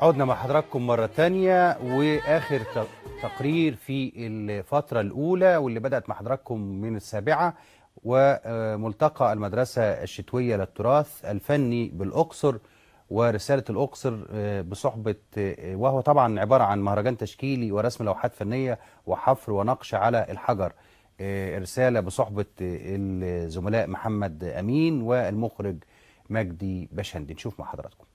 عدنا مع حضراتكم مرة تانية وآخر ت- تقرير في الفترة الأولى واللي بدأت مع حضراتكم من السابعة وملتقى المدرسة الشتوية للتراث الفني بالأقصر ورسالة الأقصر آه، بصحبة آه، وهو طبعا عبارة عن مهرجان تشكيلي ورسم لوحات فنية وحفر ونقش على الحجر آه، رسالة بصحبة آه، الزملاء محمد أمين والمخرج مجدي بشندي نشوف مع حضراتكم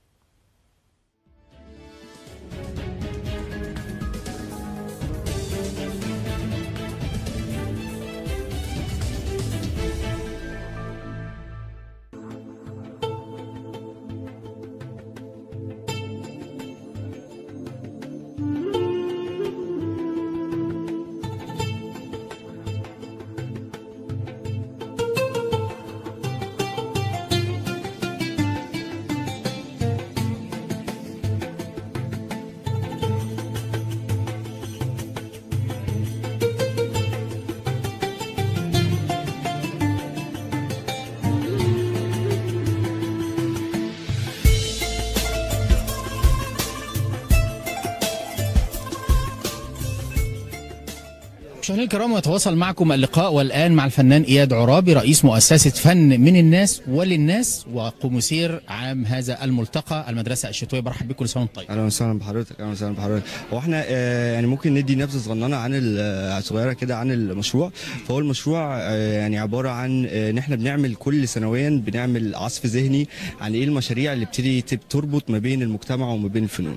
مشاهدينا الكرام يتواصل معكم اللقاء والآن مع الفنان إياد عرابي رئيس مؤسسة فن من الناس وللناس وقمسير عام هذا الملتقى المدرسة الشتوية برحب بكم كل سنة وانتم طيب اهلا وسهلا بحضرتك اهلا وسهلا بحضرتك هو احنا آه، يعني ممكن ندي نبذه صغننه عن ال- آه، صغيره كده عن المشروع فهو المشروع آه، يعني عباره عن آه، ان احنا بنعمل كل سنويا بنعمل عصف ذهني عن ايه المشاريع اللي بتبتدي تب- تربط ما بين المجتمع وما بين الفنون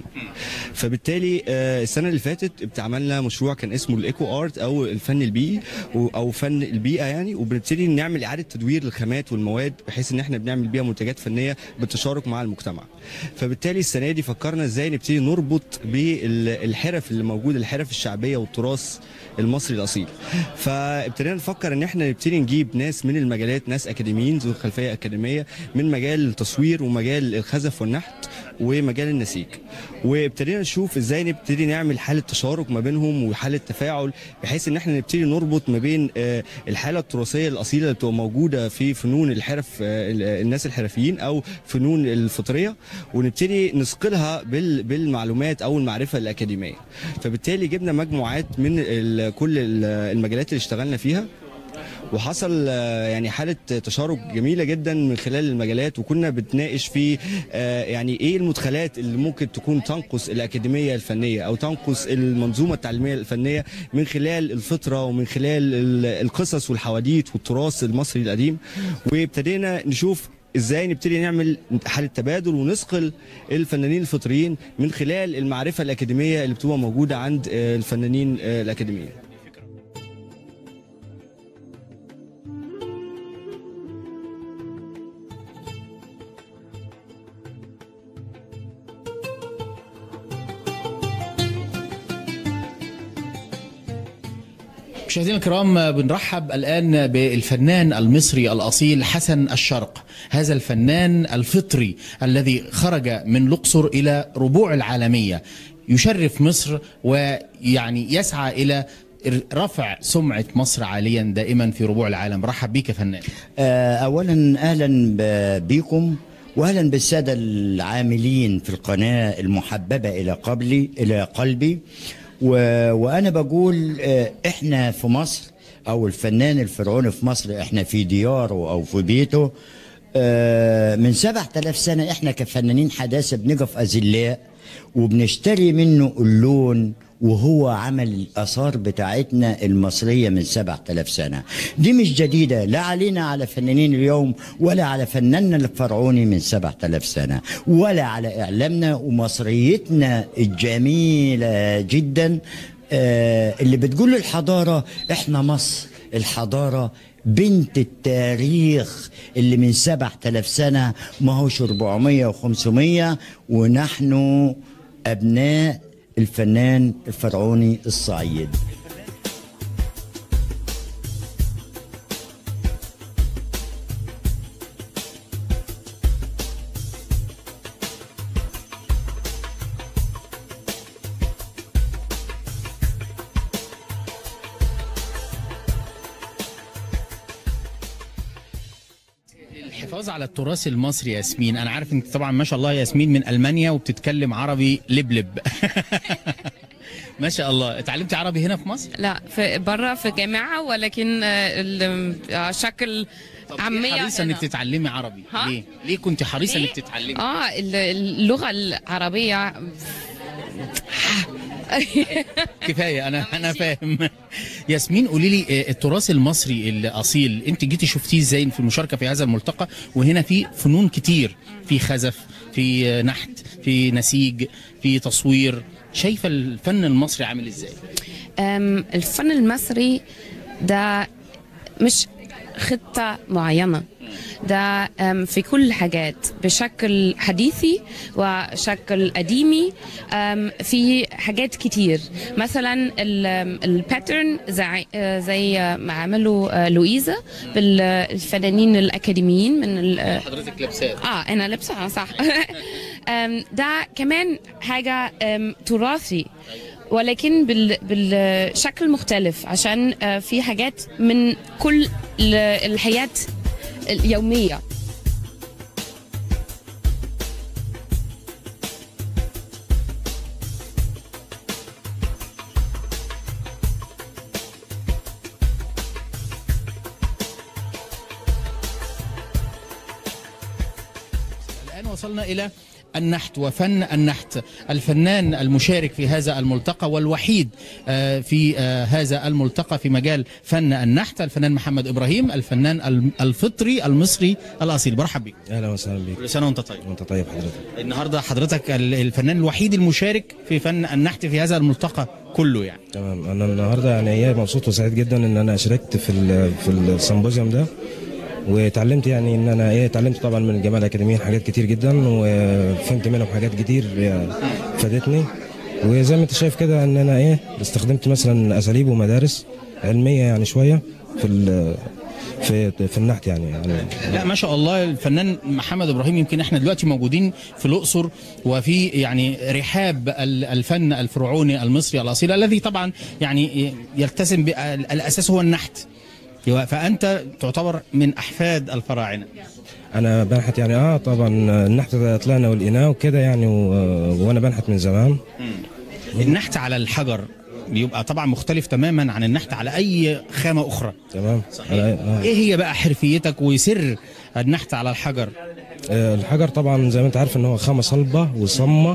فبالتالي آه، السنه اللي فاتت عملنا مشروع كان اسمه الايكو ارت او الفن البيئي و- او فن البيئه يعني وبنبتدي نعمل اعاده تدوير للخامات والمواد بحيث ان احنا بنعمل بيها منتجات فنيه بالتشارك مع المجتمع فبالتالي السنه دي فكرنا ازاي نبتدي نربط بالحرف اللي موجوده الحرف الشعبيه والتراث المصري الاصيل فابتدينا نفكر ان احنا نبتدي نجيب ناس من المجالات ناس اكاديميين ذو خلفيه اكاديميه من مجال التصوير ومجال الخزف والنحت ومجال النسيج وابتدينا نشوف ازاي نبتدي نعمل حاله تشارك ما بينهم وحاله تفاعل بحيث ان احنا نبتدي نربط ما بين آه، الحاله التراثيه الاصيله اللي بتبقى موجوده في فنون الحرف آه، ال- الناس الحرفيين او فنون الفطريه ونبتدي نثقلها بال- بالمعلومات او المعرفه الاكاديميه فبالتالي جبنا مجموعات من ال- كل ال- المجالات اللي اشتغلنا فيها وحصل آه، يعني حاله تشارك جميله جدا من خلال المجالات وكنا بنتناقش في آه، يعني ايه المدخلات اللي ممكن تكون تنقص الاكاديميه الفنيه او تنقص المنظومه التعليميه الفنيه من خلال الفطره ومن خلال ال- القصص والحواديت والتراث المصري القديم وابتدينا نشوف ازاي نبتدي نعمل حاله تبادل ونثقل الفنانين الفطريين من خلال المعرفه الاكاديميه اللي بتبقى موجوده عند آه، الفنانين آه، الاكاديميين مشاهدينا الكرام بنرحب الآن بالفنان المصري الأصيل حسن الشرق هذا الفنان الفطري الذي خرج من الأقصر إلى ربوع العالمية يشرف مصر ويعني يسعى إلى رفع سمعة مصر عاليا دائما في ربوع العالم رحب بك يا فنان آه، اولا اهلا ب- بكم واهلا بالساده العاملين في القناه المحببه الى قبلي الى قلبي و... وانا بقول آه، احنا في مصر او الفنان الفرعوني في مصر احنا في دياره او في بيته آه، من سبعة آلاف سنة احنا كفنانين حداثة بنقف أذلاء وبنشتري منه اللون وهو عمل الآثار بتاعتنا المصرية من سبعة آلاف سنة دي مش جديدة لا علينا على فنانين اليوم ولا على فناننا الفرعوني من سبعة آلاف سنة ولا على إعلامنا ومصريتنا الجميلة جدا آه، اللي بتقول الحضارة احنا مصر الحضارة بنت التاريخ اللي من سبعة آلاف سنة ما هوش 400 و500 ونحن أبناء الفنان الفرعوني الصعيد الحفاظ على التراث المصري ياسمين انا عارف انت طبعا ما شاء الله ياسمين من المانيا وبتتكلم عربي لبلب ما شاء الله اتعلمتي عربي هنا في مصر لا في برا في جامعة ولكن آه، ال- آه، شكل عامية حريصه هنا. انك تتعلمي عربي ها؟ ليه ليه كنت حريصه ليه؟ انك تتعلمي اه ال- اللغة العربية كفايه انا انا فاهم ياسمين قولي لي آه، التراث المصري الاصيل انت جيتي شفتيه ازاي في المشاركه في هذا الملتقى وهنا في فنون كتير في خزف في آه، نحت في نسيج في تصوير شايفه الفن المصري عامل ازاي أم، الفن المصري ده مش خطة معينة ده أم، في كل الحاجات بشكل حديثي وشكل قديمي أم، في حاجات كتير مثلا الباترن زي, آه، زي ما عملوا آه، لويزا بالفنانين الأكاديميين من ال- حضرتك لابسات اه انا لابسه صح أم، ده كمان حاجه أم، تراثي ولكن بال- بالشكل مختلف عشان آه، في حاجات من كل ال- الحياه اليوميه الآن وصلنا إلى النحت وفن النحت الفنان المشارك في هذا الملتقى والوحيد آه، في آه، هذا الملتقى في مجال فن النحت الفنان محمد إبراهيم الفنان الم- الفطري المصري الأصيل برحب بك اهلا وسهلا بيك كل سنة وأنت طيب وانت طيب حضرتك النهاردة حضرتك ال- الفنان الوحيد المشارك في فن النحت في هذا الملتقى كله يعني تمام انا النهارده يعني ايه مبسوط وسعيد جدا ان انا شاركت في ال- في السيمبوزيوم ده واتعلمت يعني ان انا ايه اتعلمت طبعا من الجامعه الاكاديميه حاجات كتير جدا وفهمت منهم حاجات كتير فادتني وزي ما انت شايف كده ان انا ايه استخدمت مثلا اساليب ومدارس علميه يعني شويه في ال- في في النحت يعني, يعني لا ما شاء الله الفنان محمد ابراهيم يمكن احنا دلوقتي موجودين في الاقصر وفي يعني رحاب ال- الفن الفرعوني المصري الاصيل الذي طبعا يعني يلتزم بالاساس هو النحت فانت تعتبر من احفاد الفراعنه انا بنحت يعني اه طبعا النحت ده طلعنا والاناء وكده يعني و- وانا بنحت من زمان النحت على الحجر بيبقى طبعا مختلف تماما عن النحت على اي خامه اخرى تمام صحيح. آه. ايه هي بقى حرفيتك وسر النحت على الحجر آه، الحجر طبعا زي ما انت عارف ان هو خامه صلبه وصمه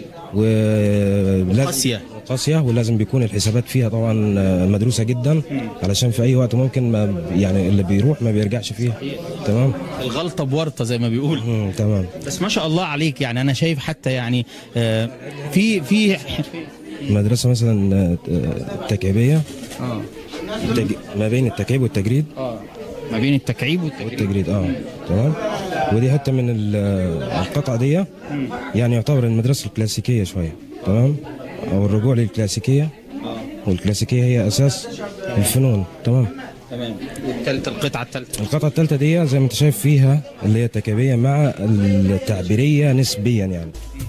ولازم قاسية. قاسيه ولازم بيكون الحسابات فيها طبعا آه، مدروسه جدا علشان في اي وقت ممكن ما يعني اللي بيروح ما بيرجعش فيها تمام الغلطه بورطه زي ما بيقول مم، تمام بس ما شاء الله عليك يعني انا شايف حتى يعني آه، في في مدرسه مثلا آه، التكعيبيه اه التج... ما بين التكعيب والتجريد اه ما بين التكعيب والتجريد والتجريد اه تمام ودي حتى من ال- القطعه دي يعني يعتبر المدرسه الكلاسيكيه شويه تمام او الرجوع للكلاسيكيه والكلاسيكيه هي اساس الفنون تمام تمام والثالثه القطعه الثالثه القطعه الثالثه دي زي ما انت شايف فيها اللي هي التكعيبيه مع التعبيريه نسبيا يعني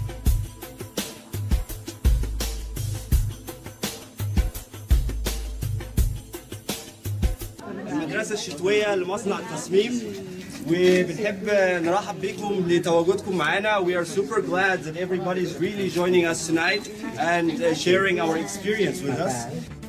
المدرسة الشتوية لمصنع التصميم وبنحب نرحب بكم لتواجدكم معنا. We are super glad that everybody is really joining us tonight and uh, sharing our experience with us.